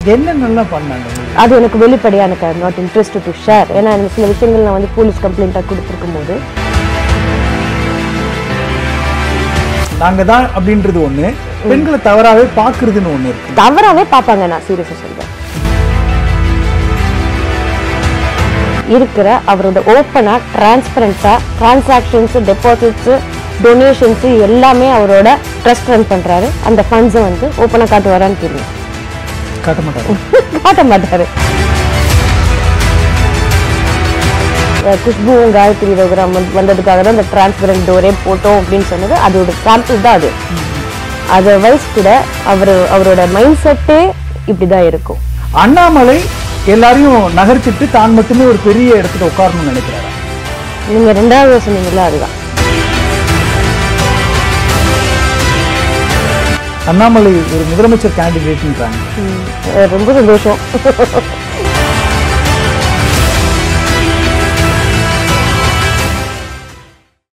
என்னென்னலாம் பண்ணாங்க அது எனக்கு வெளிப்படையாக எனக்கு I'm not interest to share ஏன்னா எனக்கு சில விஷயங்கள் நான் வந்து போலீஸ் கம்ப்ளைண்ட்டாக கொடுத்துருக்கும் போது நாங்க தான் அப்படின்றது ஒண்ணு பெண்களை தவறாவே பாக்குறதுன்னு ஒண்ணு இருக்கு தவறாவே பார்ப்பாங்க நான் சீரியஸாக சொல்றேன் இருக்கிற அவரோட ஓப்பனாக டிரான்ஸ்பரண்ட்டாக டிரான்சாக்ஷன்ஸு டெபாசிட்ஸு டொனேஷன்ஸு எல்லாமே அவரோட ட்ரஸ்ட் ரன் பண்ணுறாரு அந்த ஃபண்ட்ஸை வந்து ஓப்பனாக காட்டுவாரான்னு தெரியும் காட்ட மாட்டாங்க காட்ட மாட்டாரு அஹ் குஷ்புவும் காயத்ரி ரகுராம் வந்து வந்ததுக்காக தான் இந்த டிரான்ஸ்பரண்ட் டோரே போட்டோம் அப்படின்னு சொன்னது அதோட சாம்பிள் தான் அது அதர்வைஸ் கூட அவர் அவரோட மைண்ட் செட்டே இப்படி தான் இருக்கும் அண்ணாமலை எல்லாரையும் நகர்த்திட்டு தான் மட்டுமே ஒரு பெரிய இடத்துல உட்காரணும்னு நினைக்கிறாரா நீங்க ரெண்டாவது சொன்னீங்கல்ல அதுதான் அண்ணாமலை ஒரு முதலமைச்சர் கேண்டிடேட்ன்றாங்க அஹ் ரொம்ப சந்தோஷம்